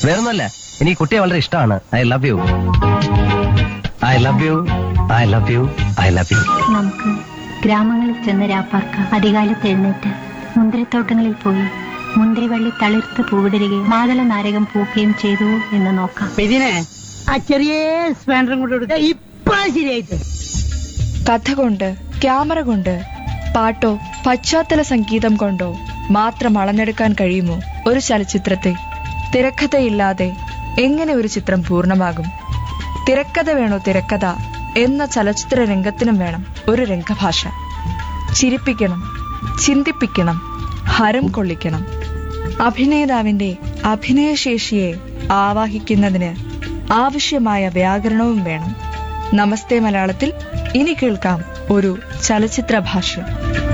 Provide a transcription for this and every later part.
വേറൊന്നുമല്ല എനിക്ക് കുട്ടിയെ വളരെ ഇഷ്ടമാണ് I love you I love you I love you I love you നമുക്ക് ഗ്രാമങ്ങളിൽ ചെന്ന് രാപ്പാർക്കാം അധികാലത്ത് എഴുന്നേറ്റ് മുന്തിരിത്തോട്ടങ്ങളിൽ പോയി മുന്തിരിവള്ളി തളിർത്ത് പൂവിടരുകയും മാതള നാരകം പൂക്കുകയും ചെയ്തു എന്ന് നോക്കാം ഇതിനെ ആ ചെറിയ സ്പാൻഡറും കൊണ്ട് കൊടുത്ത ഇപ്പൊ ശരിയായിട്ട് കഥ കൊണ്ട് ക്യാമറ കൊണ്ട് പാട്ടോ പശ്ചാത്തല സംഗീതം കൊണ്ടോ മാത്രം അളന്നെടുക്കാൻ കഴിയുമോ ഒരു ചലച്ചിത്രത്തെ തിരക്കഥയില്ലാതെ എങ്ങനെ ഒരു ചിത്രം പൂർണ്ണമാകും തിരക്കഥ വേണോ തിരക്കഥ എന്ന ചലച്ചിത്ര രംഗത്തിനും വേണം ഒരു രംഗഭാഷ ചിരിപ്പിക്കണം ചിന്തിപ്പിക്കണം ഹരം കൊള്ളിക്കണം അഭിനേതാവിന്റെ അഭിനയശേഷിയെ ആവാഹിക്കുന്നതിന് ആവശ്യമായ വ്യാകരണവും വേണം നമസ്തേ മലയാളത്തിൽ ഇനി കേൾക്കാം ഒരു ചലച്ചിത്ര ഭാഷ്യം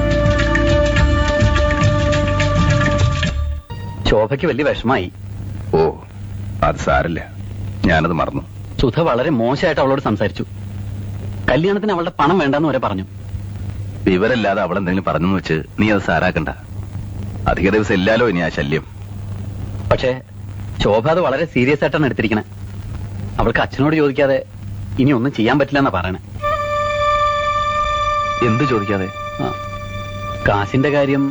ശോഭയ്ക്ക് വലിയ വിഷമായി ഓ അത് സാരല്ല ഞാനത് മറന്നു സുധ വളരെ മോശമായിട്ട് അവളോട് സംസാരിച്ചു കല്യാണത്തിന് അവളുടെ പണം വേണ്ടെന്ന് വരെ പറഞ്ഞു വിവരമില്ലാതെ അവളെന്തെങ്കിലും പറഞ്ഞെന്ന് വെച്ച് നീ അത് സാരാക്കണ്ട അധിക ദിവസം ഇല്ലാലോ ഇനി ആ ശല്യം പക്ഷേ ശോഭ അത് വളരെ സീരിയസ് ആയിട്ടാണ് എടുത്തിരിക്കണേ അവൾക്ക് അച്ഛനോട് ചോദിക്കാതെ ഇനി ഒന്നും ചെയ്യാൻ പറ്റില്ല എന്നാ പറയണേ എന്ത് ചോദിക്കാതെ ആ. കാശിന്റെ കാര്യം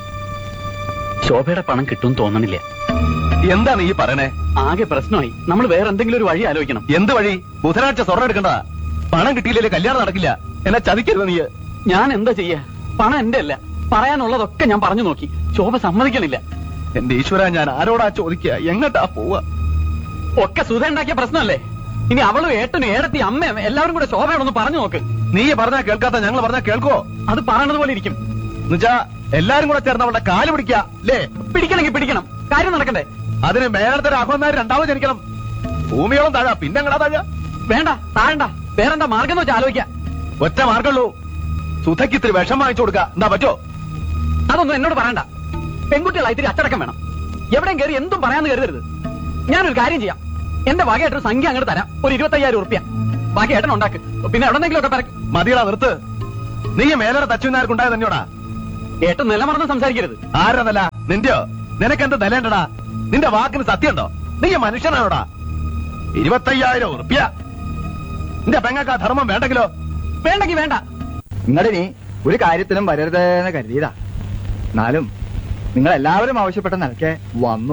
ശോഭയുടെ പണം കിട്ടും തോന്നണില്ല എന്താണ് ഈ പറയണേ ആകെ പ്രശ്നമായി നമ്മൾ വേറെ എന്തെങ്കിലും ഒരു വഴി ആലോചിക്കണം എന്ത് വഴി ബുധനാഴ്ച സ്വർണ്ണം എടുക്കണ്ട പണം കിട്ടിയില്ലേ കല്യാണം നടക്കില്ല എന്നെ ചതിക്കരുത് നീ ഞാൻ എന്താ ചെയ്യാ പണം എന്റെ അല്ല പറയാനുള്ളതൊക്കെ ഞാൻ പറഞ്ഞു നോക്കി ശോഭ സമ്മതിക്കണില്ല എന്റെ ഈശ്വര ഞാൻ ആരോടാ ചോദിക്കുക എങ്ങട്ടാ പോവാ ഒക്കെ സുധ ഉണ്ടാക്കിയ പ്രശ്നമല്ലേ ഇനി അവളും ഏട്ടനും ഏടത്തി അമ്മയും എല്ലാവരും കൂടെ ശോഭയോടൊന്ന് പറഞ്ഞു നോക്ക് നീ പറഞ്ഞാ കേൾക്കാത്ത ഞങ്ങൾ പറഞ്ഞാ കേൾക്കോ അത് പറയണത് പോലെ ഇരിക്കും എന്നുവെച്ചാ എല്ലാരും കൂടെ ചേർന്ന് അവളുടെ കാല് പിടിക്കുക അല്ലേ പിടിക്കണമെങ്കിൽ പിടിക്കണം കാര്യം നടക്കണ്ടേ അതിന് മേലത്തെ രാഘവന്മാർ രണ്ടാമത് ജനിക്കണം ഭൂമിയോളം താഴാ പിന്നെ എങ്ങടാ താഴാ വേണ്ട താഴണ്ട വേറെന്താ മാർഗം എന്ന് വെച്ചാൽ ആലോചിക്കാം ഒറ്റ മാർഗമുള്ളൂ സുധയ്ക്ക് ഇത്തിരി വിഷം വാങ്ങിച്ചു കൊടുക്ക എന്താ പറ്റോ അതൊന്നും എന്നോട് പറയണ്ട പെൺകുട്ടികളായി ഇത്തിരി അച്ചടക്കം വേണം എവിടെയും കയറി എന്തും പറയാന്ന് കരുതരുത് ഞാനൊരു കാര്യം ചെയ്യാം എന്റെ വകയായിട്ടൊരു സംഖ്യ അങ്ങോട്ട് തരാം ഒരു ഇരുപത്തയ്യായിരം ഉറുപ്പ്യ ബാക്കി ഏട്ടൻ ഉണ്ടാക്ക് പിന്നെ എവിടെന്നെങ്കിലും ഒക്കെ പറ- മതിയടാ നിർത്ത് നീ മേലറെ തച്ചുനാർക്കുണ്ടായത് തന്നെയോടാ ഏട്ടൻ നിലമറന്ന് സംസാരിക്കരുത് ആരതല്ല നിന്റെയോ നിനക്കെന്ത് നിലയുണ്ടടാ നിന്റെ വാക്കിന് സത്യമുണ്ടോ നീ മനുഷ്യനാണോടാ ഇരുപത്തയ്യായിരം ഉറുപ്പ്യ നിന്റെ പെങ്ങക്ക് ആ ധർമ്മം വേണ്ടെങ്കിലോ വേണ്ടെങ്കിൽ വേണ്ട നിങ്ങളിനി ഒരു കാര്യത്തിനും വരരുതെന്ന് കരുതിയതാ എന്നാലും നിങ്ങൾ എല്ലാവരും ആവശ്യപ്പെട്ട നിലയ്ക്ക് വന്നു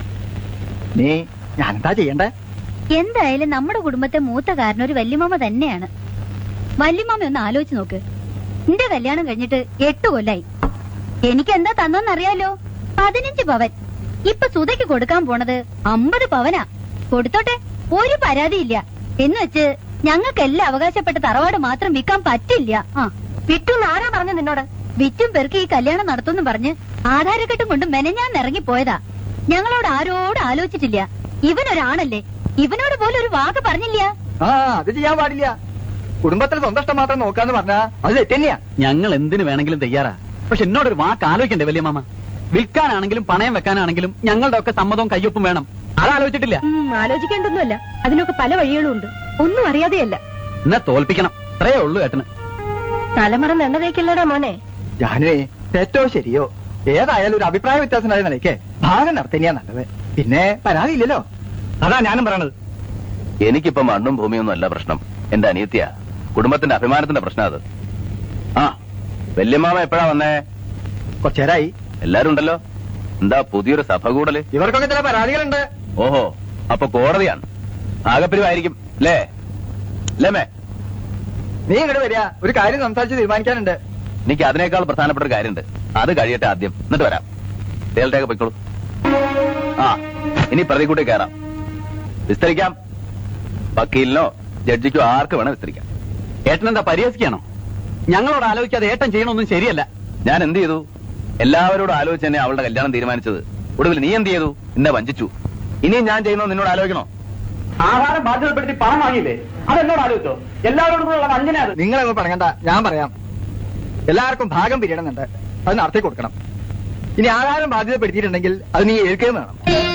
നീ ഞാനെന്താ ചെയ്യണ്ടേ എന്തായാലും നമ്മുടെ കുടുംബത്തെ മൂത്ത കാരണം ഒരു വല്യമാമ തന്നെയാണ് വല്യമാമ ഒന്ന് ആലോചിച്ച് നോക്ക് നിന്റെ കല്യാണം കഴിഞ്ഞിട്ട് എട്ട് കൊല്ലായി എനിക്ക് എന്താ തന്നോന്നറിയാലോ പതിനഞ്ച് പവൻ ഇപ്പൊ സുധയ്ക്ക് കൊടുക്കാൻ പോണത് അമ്പത് പവനാ കൊടുത്തോട്ടെ ഒരു പരാതിയില്ല എന്ന് വെച്ച് ഞങ്ങൾക്കെല്ലാം അവകാശപ്പെട്ട തറവാട് മാത്രം വിൽക്കാൻ പറ്റില്ല ആ വിറ്റുന്ന് ആരാ പറഞ്ഞു നിന്നോട് വിറ്റും പെറുക്കി ഈ കല്യാണം നടത്തുമെന്ന് പറഞ്ഞ് ആധാരക്കെട്ടും കൊണ്ട് മെനഞ്ഞാൻ ഇറങ്ങി പോയതാ ഞങ്ങളോട് ആരോട് ആലോചിച്ചിട്ടില്ല ഇവനൊരാണല്ലേ ഇവനോട് പോലും ഒരു വാക്ക് പറഞ്ഞില്ല ആ അത് ചെയ്യാൻ പാടില്ല കുടുംബത്തിൽ സ്വന്തം ഇഷ്ടം മാത്രം നോക്കാന്ന് പറഞ്ഞാ അത് തെറ്റന്നെയാ ഞങ്ങൾ എന്തിനു വേണമെങ്കിലും തയ്യാറാ പക്ഷെ എന്നോടൊരു വാക്ക് ആലോചിക്കണ്ടേ വലിയ മാമ വിൽക്കാനാണെങ്കിലും പണയം വെക്കാനാണെങ്കിലും ഞങ്ങളുടെ ഒക്കെ സമ്മതവും കയ്യൊപ്പും വേണം അതാലോചിച്ചിട്ടില്ല ആലോചിക്കേണ്ടൊന്നുമല്ല അതിനൊക്കെ പല വഴികളും ഉണ്ട് ഒന്നും അറിയാതെയല്ല എന്നെ തോൽപ്പിക്കണം അത്രയേ ഉള്ളൂ ഏട്ടന് തലമുറ എണ്ണ തേക്കില്ലടാ മോനെ ഞാനേ തെറ്റോ ശരിയോ ഏതായാലും ഒരു അഭിപ്രായ വ്യത്യാസമായ നിലയ്ക്ക് ഭാഗം നടത്തന്നെയാ നല്ലത് പിന്നെ പരാതിയില്ലല്ലോ അതാ ഞാനും പറയണത് എനിക്കിപ്പോ മണ്ണും ഭൂമിയൊന്നും അല്ല പ്രശ്നം എന്റെ അനിയത്തിയാ കുടുംബത്തിന്റെ അഭിമാനത്തിന്റെ പ്രശ്നം അത് ആ വല്യമ്മാമ എപ്പോഴാ വന്നേ കുറച്ചേരായി എല്ലാരും ഉണ്ടല്ലോ എന്താ പുതിയൊരു സഭ കൂടല് ഇവർക്കൊക്കെ ചില പരാതികളുണ്ട് ഓഹോ അപ്പൊ കോടതിയാണ് ആകപ്പിരിവായിരിക്കും അല്ലേ അല്ലേ നീ ഇങ്ങോട്ട് വരിക ഒരു കാര്യം സംസാരിച്ച് തീരുമാനിക്കാനുണ്ട് എനിക്ക് അതിനേക്കാൾ പ്രധാനപ്പെട്ട ഒരു കാര്യമുണ്ട് അത് കഴിയട്ടെ ആദ്യം എന്നിട്ട് വരാം തേൽട്ടേക്ക് പൊയ്ക്കോളൂ ആ ഇനി പ്രതി കൂട്ടി കയറാം വിസ്തരിക്കാം വക്കീലിനോ ജഡ്ജിക്കോ ആർക്ക് വേണം വിസ്തരിക്കാം ഏട്ടൻ എന്താ പരിഹസിക്കാണോ ഞങ്ങളോട് ആലോചിക്കാതെ ഏട്ടൻ ചെയ്യണമൊന്നും ശരിയല്ല ഞാൻ എന്ത് ചെയ്തു എല്ലാവരോടും ആലോചിച്ച് തന്നെ അവളുടെ കല്യാണം തീരുമാനിച്ചത് ഒടുവിൽ നീ എന്ത് ചെയ്തു എന്നെ വഞ്ചിച്ചു ഇനിയും ഞാൻ ചെയ്യുന്നോ നിന്നോട് ആലോചിക്കണോ ആഹാരം ബാധ്യതപ്പെടുത്തി പണം വാങ്ങിയില്ലേ അതെന്നോട് ആലോചിച്ചോ എല്ലാവരോടും കൂടെ ഉള്ള വഞ്ചന അത് നിങ്ങളൊന്നും പറയണ്ട ഞാൻ പറയാം എല്ലാവർക്കും ഭാഗം പിരിയണമെന്നുണ്ട് അത് നടത്തി കൊടുക്കണം ഇനി ആഹാരം ബാധ്യതപ്പെടുത്തിയിട്ടുണ്ടെങ്കിൽ അത് നീ ഏൽക്കുകയും വേണം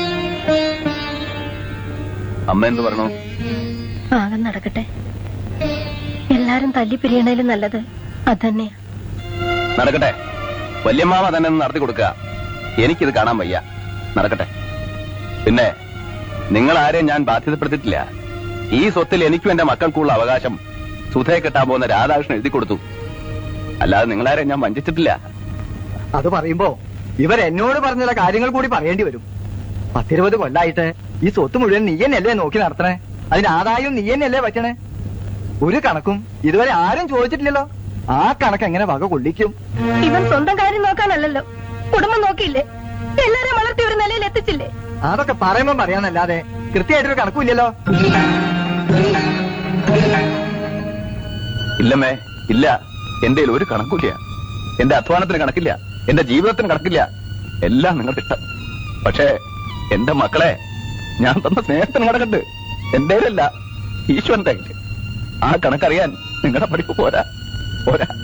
അമ്മ എന്ത് പറയണു ആകെ നടക്കട്ടെ എല്ലാരും തല്ലി പിരിയണേലും നല്ലത് അതന്നെയാ നടക്കട്ടെ വല്യമ്മാമ തന്നെ ഒന്ന് നടത്തി കൊടുക്കുക എനിക്കിത് കാണാൻ വയ്യ നടക്കട്ടെ പിന്നെ നിങ്ങൾ ആരെയും ഞാൻ ബാധ്യതപ്പെടുത്തിയിട്ടില്ല ഈ സ്വത്തിൽ എനിക്കും എന്റെ മക്കൾക്കുള്ള അവകാശം സുധയെ കെട്ടാൻ പോകുന്ന രാധാകൃഷ്ണൻ എഴുതി കൊടുത്തു അല്ലാതെ നിങ്ങളാരെയും ഞാൻ വഞ്ചിച്ചിട്ടില്ല അത് പറയുമ്പോ ഇവർ എന്നോട് പറഞ്ഞ ചില കാര്യങ്ങൾ കൂടി പറയേണ്ടി വരും പത്തിരുപത് കൊല്ലായിട്ട് ഈ സ്വത്ത് മുഴുവൻ നീ തന്നെയല്ലേ നോക്കി നടത്തണേ അതിന് ആദായം നീ തന്നെയല്ലേ പറ്റണേ ഒരു കണക്കും ഇതുവരെ ആരും ചോദിച്ചിട്ടില്ലല്ലോ ആ കണക്ക് എങ്ങനെ വക കൊള്ളിക്കും ഇവൻ സ്വന്തം കാര്യം നോക്കാനല്ലല്ലോ കുടുംബം നോക്കിയില്ലേ എല്ലാരും വളർത്തി ഒരു നിലയിൽ എത്തിച്ചില്ലേ അതൊക്കെ പറയുമ്പോ പറയാന്നല്ലാതെ കൃത്യമായിട്ടൊരു കണക്കുമില്ലല്ലോ ഇല്ലമ്മേ ഇല്ല എന്റെ ഒരു കണക്കില്ല എന്റെ അധ്വാനത്തിന് കണക്കില്ല എന്റെ ജീവിതത്തിന് കണക്കില്ല എല്ലാം നിങ്ങളുടെ ഇഷ്ടം പക്ഷേ എന്റെ മക്കളെ ഞാൻ തന്ന സ്നേഹത്തിന് കണക്കുണ്ട് എന്റെ അല്ല ഈശ്വരന്റെ കയ്യില്. ആ കണക്കറിയാൻ നിങ്ങളുടെ പഠിപ്പ് പോരാ പോരാ